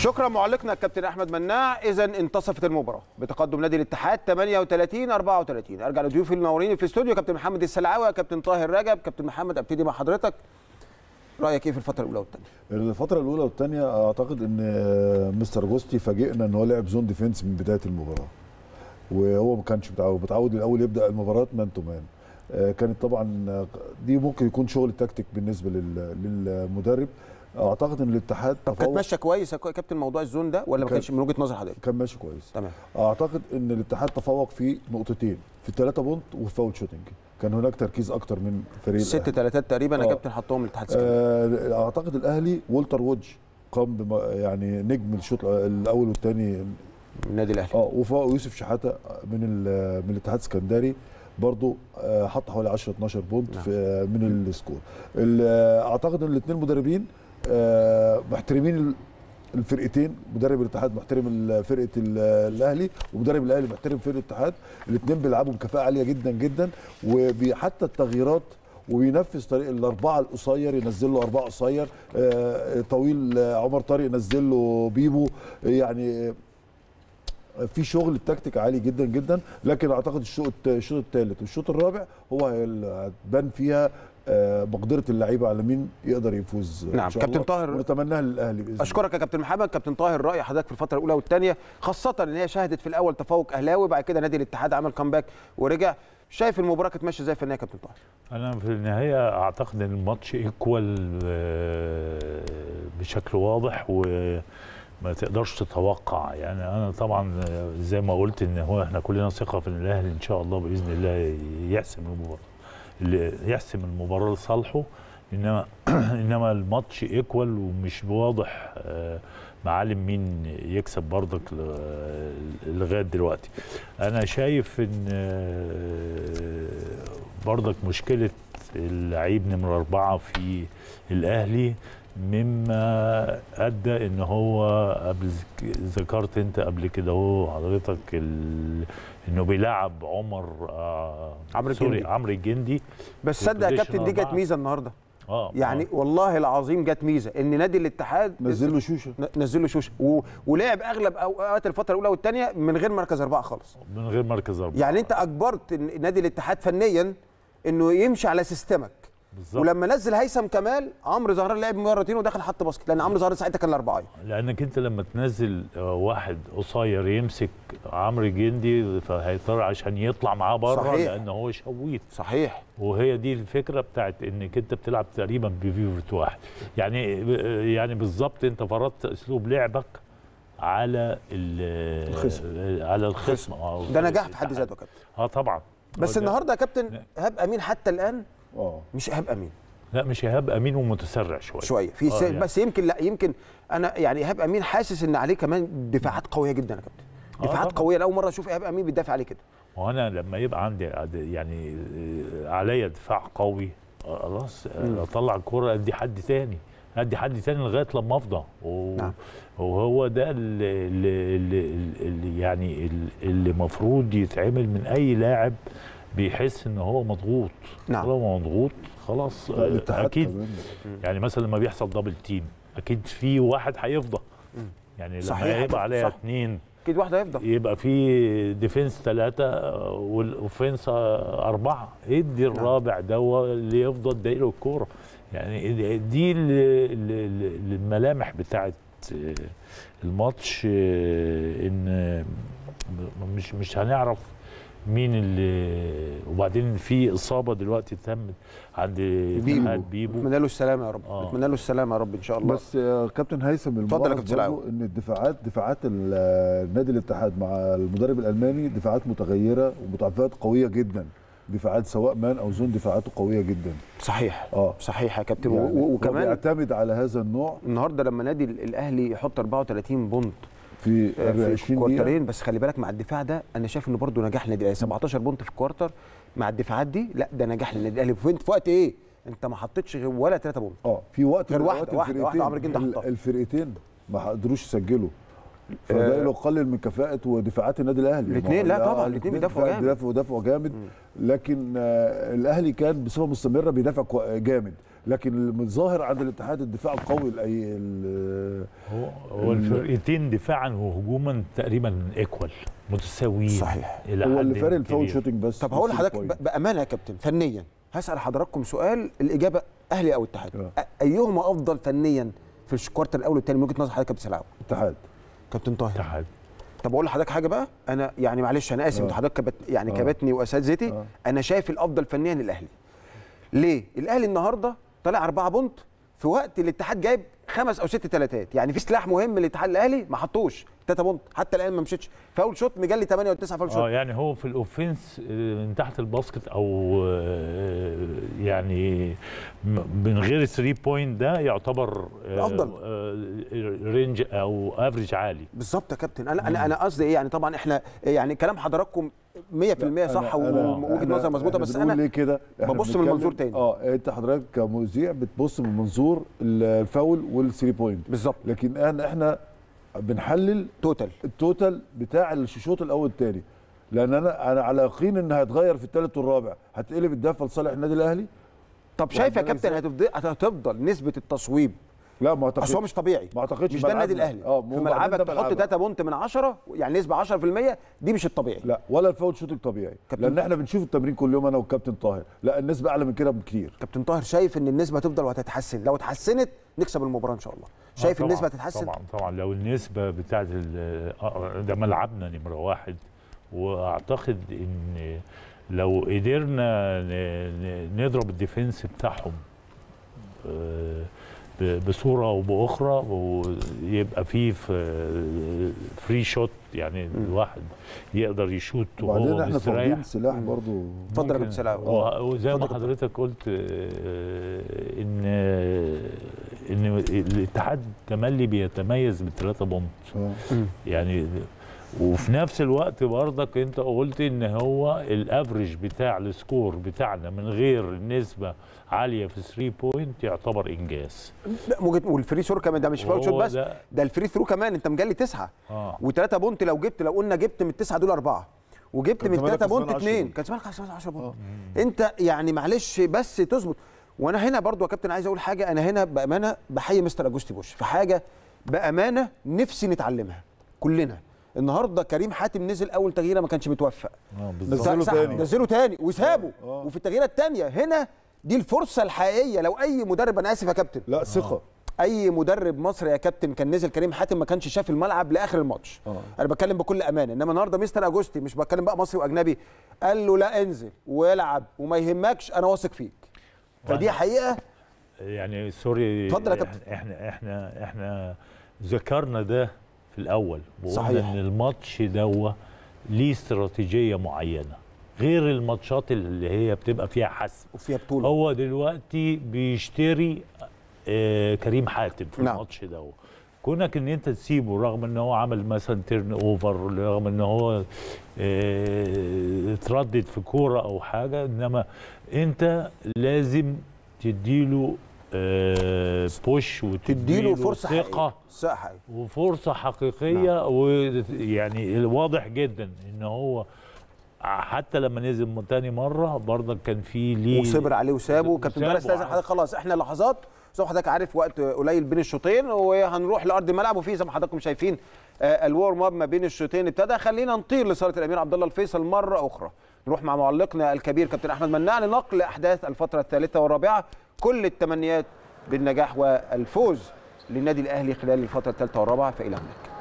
شكرا معلقنا الكابتن احمد مناع اذا انتصفت المباراه بتقدم نادي الاتحاد 38 34 ارجع لضيوفي المنورين في الاستوديو كابتن محمد السلعاوي كابتن طاهر رجب كابتن محمد ابتدي مع حضرتك رايك ايه في الفتره الاولى والثانيه الفترة الأولى والثانية أعتقد إن مستر جوستي فاجئنا إن هو لعب زون ديفنس من بداية المباراة. وهو ما كانش متعود، متعود الأول يبدأ المباراة مان تو مان. آه، كانت طبعا آه، دي ممكن يكون شغل تكتيك بالنسبة لل- للمدرب. أعتقد إن الاتحاد طب كانت تفوق ماشيه كويس يا كابتن موضوع الزون ده ولا ما كان- كانش من وجهه نظر حضرتك كان ماشي كويس. تمام اعتقد ان الاتحاد تفوق في نقطتين في الثلاثه بونت وفاول شوتنج كان هناك تركيز اكتر من فريق ست الأهلي. ثلاثات تقريبا يا آه. كابتن حطهم الاتحاد السكندري آه، اعتقد الاهلي والتر وودج قام بم يعني نجم الشوط الاول والثاني من النادي الاهلي اه وفوق يوسف شحاته من ال- من الاتحاد السكندري برضو آه، حط حوالي 10 12 بونت نعم. في آه، من السكور ال- آه، اعتقد ان الاثنين مدربين آه، محترمين ال- الفرقتين مدرب الاتحاد محترم ال- فرقه ال- الاهلي ومدرب الاهلي محترم فرقه الاتحاد الاثنين بيلعبوا بكفاءه عاليه جدا جدا وحتى التغييرات وبينفذ طريق الاربعه القصير ينزل له اربعه قصير آه، طويل آه، عمر طارق ينزل له بيبو يعني آه، في شغل التكتيك عالي جدا جدا لكن اعتقد الشوط الشوط الثالث والشوط الرابع هو هي- هتبان فيها آه، مقدره اللعيبه على مين يقدر يفوز إن نعم، شاء كابتن الله. طاهر. ونتمناها للاهلي باذن الله اشكرك يا كابتن محمد كابتن طاهر راي حضرتك في الفتره الاولى والثانيه خاصه ان هي شهدت في الاول تفوق اهلاوي بعد كده نادي الاتحاد عمل كامباك ورجع شايف المباراه كانت ماشيه ازاي في النهايه يا كابتن طاهر انا في النهايه اعتقد ان الماتش ايكوال بشكل واضح وما تقدرش تتوقع يعني انا طبعا آه، زي ما قلت ان هو احنا كلنا ثقه في الاهلي ان شاء الله باذن الله يحسم المباراه اللي يحسم المباراه لصالحه انما انما الماتش ايكوال ومش واضح آه، معالم مين يكسب برضك ل- لغايه دلوقتي انا شايف ان آه، برضك مشكله اللعيب نمرة أربعة في الأهلي مما أدى إن هو قبل ذكرت أنت قبل كده هو حضرتك ال... إنه بيلعب عمر آه عمرو سوري الجندي. عمرو الجندي بس في صدق يا البوزيشن كابتن دي جت أربعة. ميزه النهارده اه يعني آه. والله العظيم جت ميزه ان نادي الاتحاد نزل له شوشه ن- نزل له شوشه و... ولعب اغلب اوقات الفتره الاولى والثانيه من غير مركز اربعه خالص من غير مركز أربعة يعني انت اجبرت ن- نادي الاتحاد فنيا انه يمشي على سيستمك بالظبط ولما نزل هيثم كمال عمرو زهران لعب مرتين ودخل حط باسكت لان عمرو زهران ساعتها كان الاربعه لانك انت لما تنزل آه، واحد قصير يمسك عمرو الجندي فهيضطر عشان يطلع معاه بره صحيح. لان هو شويت صحيح وهي دي الفكره بتاعت انك انت بتلعب تقريبا بفيفوت واحد يعني يعني بالظبط انت فرضت اسلوب لعبك على ال- الخصم. على الخصم آه، ده نجاح في حد ذاته يا كابتن اه طبعا بس هو ده- النهارده يا كابتن ايهاب امين حتى الان اه مش ايهاب امين لا مش ايهاب امين ومتسرع شويه شويه في آه س... يعني. بس يمكن لا يمكن انا يعني ايهاب امين حاسس ان عليه كمان دفاعات قويه جدا يا كابتن آه دفاعات طبعاً. قويه أنا اول مره اشوف ايهاب امين بيدافع عليه كده وانا لما يبقى عندي عد- يعني آه، عليا دفاع قوي آه، خلاص آه، اطلع الكره ادي حد تاني ادي حد تاني لغايه لما افضى و- نعم. وهو ده اللي, اللي, اللي, اللي يعني اللي المفروض يتعمل من اي لاعب بيحس ان هو مضغوط نعم. طالما مضغوط خلاص لا، آه، الاتحاد اكيد كمان. يعني مثلا لما بيحصل دبل تيم اكيد في واحد هيفضى يعني لما صحيح، يبقى عليها صح. اثنين اكيد واحد هيفضل يبقى في ديفنس ثلاثة والاوفنس أربعة ادي الرابع ده هو اللي يفضل اديله الكورة يعني دي ال- ال- ال- الملامح بتاعت الماتش ان مش مش هنعرف مين اللي وبعدين في اصابه دلوقتي تمت عند اتحاد بيبو اتمنى له السلامه يا رب آه. اتمنى له السلامه يا رب ان شاء الله بس آه، كابتن هيثم اتفضل يا الملاحظ كابتن سلاوي. برضو ان الدفاعات دفاعات ال- آه، نادي الاتحاد مع المدرب الالماني دفاعات متغيره ومدافعات قويه جدا دفاعات سواء مان او زون دفاعاته قويه جدا صحيح اه صحيح يا كابتن يعني و- و- هو وكمان بيعتمد على هذا النوع النهارده لما نادي ال- الاهلي يحط 34 بونت في آه، في 20 دقيقه كوارترين بس خلي بالك مع الدفاع ده انا شايف انه برده نجاح للنادي الاهلي 17 بونت في الكوارتر مع الدفاعات دي لا ده نجاح للنادي الاهلي في في وقت ايه انت ما حطيتش غير ولا 3 بونت اه في وقت غير من واحدة- الأوقات واحدة- واحدة الفرقتين- عمرو جندي ال- حطها. الفرقتين ما قدروش يسجلوا فده له قلل من كفاءه ودفاعات النادي الاهلي الاتنين، ما هو- لا طبعاً، آه، الاتنين الاتنين بيدافعوا جامد. بيدافعوا بيدافعوا جامد لكن آه، الاهلي كان بصفه مستمره بيدافع كو- جامد لكن الظاهر عند الاتحاد الدفاع القوي الاي ال- هو هو الفرقتين دفاعا وهجوما تقريبا ايكوال متساويين صحيح. الى هو حد اللي فارق الفاول كبير. شوتنج بس طب هقول بس لحضرتك كويس. ب- بامانه يا كابتن فنيا هسال حضراتكم سؤال الاجابه اهلي او اتحاد آه. أ- ايهما افضل فنيا في الكوارتر الاول والثاني من وجهه نظر حضرتك يا كابتن سلاوي اتحاد كابتن طاهر اتحاد طب اقول لحضرتك حاجه بقى انا يعني معلش انا اسف آه. انت حضرتك كبت يعني آه. كبتني واساتذتي آه. انا شايف الافضل فنيا الاهلي ليه الاهلي النهارده طلع أربعة بونت في وقت الاتحاد جايب خمس او ست تلاتات يعني في سلاح مهم للاتحاد الاهلي ما حطوش تلاته بونت حتى الان ما مشيتش فاول شوت مجلي 8 و9 فاول شوت اه يعني هو في الاوفنس آه، من تحت الباسكت او آه، يعني م- من غير 3 بوينت ده يعتبر آه، الأفضل. آه، رينج او افريج عالي بالظبط يا كابتن انا انا انا قصدي ايه يعني طبعا احنا يعني كلام حضراتكم 100% صح أنا- ووجهه أنا- نظر مظبوطه إحنا بس بنقول انا ليه كده إحنا ببص من بنتكلم- منظور تاني. اه انت حضرتك كمذيع بتبص من منظور الفاول والثري بوينت بالظبط لكن احنا احنا بنحلل توتال التوتال بتاع الشوط الاول الثاني لان انا انا على يقين ان هيتغير في الثالث والرابع هتقلب الدفه لصالح النادي الاهلي طب شايف يا وعندنا كابتن إزاي؟ هتفضل هتفضل نسبه التصويب لا ما اعتقدش اصل هو مش طبيعي ما اعتقدش مش ده النادي ملعبنا. الاهلي اه في مو- ملعبك بعدين ده تحط ملعبك. 3 بونت من 10 يعني نسبه 10% دي مش الطبيعي لا ولا الفاول شوتنج طبيعي كابتن- لان احنا بنشوف التمرين كل يوم انا والكابتن طاهر لا النسبه اعلى من كده بكتير كابتن طاهر شايف ان النسبه هتفضل وهتتحسن لو اتحسنت نكسب المباراه ان شاء الله شايف آه، النسبه طبعاً، هتتحسن طبعا طبعا لو النسبه بتاعت ال- آه، ده ملعبنا نمره واحد واعتقد ان لو قدرنا ن- ن- نضرب الديفنس بتاعهم آه، ب- بصوره او باخرى ويبقى فيه فري شوت يعني الواحد يقدر يشوت وبعدين وهو احنا مستريح فاقدين سلاح برضو اتفضل يا ممكن- كابتن سلاوي و- وزي ما اتفضل يا حضرتك قلت آه، ان ان الاتحاد تملي بيتميز بالثلاثه بونت اه يعني وفي نفس الوقت برضك انت قلت ان هو الافريج بتاع السكور بتاعنا من غير نسبه عاليه في 3 بوينت يعتبر انجاز لا موجود والفري ثرو كمان ده مش فاول شوت وهو بس ده- ده الفري ثرو كمان انت مجلي تسعه اه وثلاثه بونت لو جبت لو قلنا جبت من التسعه دول اربعه وجبت كان من زمانك ثلاثه بونت كسبان 10 اثنين بونت. كان زمانك كسبان 10 بونت انت يعني معلش بس تظبط وانا هنا برضو يا كابتن عايز اقول حاجه انا هنا بامانه بحيي مستر اجوستي بوش في حاجه بامانه نفسي نتعلمها كلنا النهارده كريم حاتم نزل اول تغييره ما كانش متوفق اه نزله بالظبط صح- صح، تاني. نزله تاني وسابه آه. وفي التغييره الثانيه هنا دي الفرصه الحقيقيه لو اي مدرب انا اسف يا كابتن لا ثقه اي مدرب مصري يا كابتن كان نزل كريم حاتم ما كانش شاف الملعب لاخر الماتش آه. انا بتكلم بكل امانه انما النهارده مستر اجوستي مش بتكلم بقى مصري واجنبي قال له لا انزل والعب وما يهمكش انا واثق فيك فدي وأنا- حقيقه يعني سوري اتفضل يا كابتن. احنا احنا احنا ذكرنا ده في الاول وقلنا صحيح. ان الماتش دوا ليه استراتيجيه معينه غير الماتشات اللي هي بتبقى فيها حسم وفيها بطوله هو دلوقتي بيشتري آه كريم حاتم في نعم. الماتش ده كونك ان انت تسيبه رغم ان هو عمل مثلا تيرن اوفر رغم ان هو آه اتردد في كوره او حاجه انما انت لازم تديله آه بوش تديله فرصه ثقه حقيقيه ثقه حقيقيه وفرصه حقيقيه ويعني الواضح جدا ان هو حتى لما نزل تاني مره برضك كان في ليه وصبر عليه وسابه كابتن وسابه طارق استاذن عادي. حضرتك خلاص احنا لحظات زي ما حضرتك عارف وقت قليل بين الشوطين وهنروح لارض الملعب وفي زي ما حضراتكم شايفين آه، الورم اب ما بين الشوطين ابتدى خلينا نطير لصاله الامير عبد الله الفيصل مره اخرى نروح مع معلقنا الكبير كابتن احمد مناع لنقل احداث الفتره الثالثه والرابعه كل التمنيات بالنجاح والفوز للنادي الاهلي خلال الفتره الثالثه والرابعه فالى هناك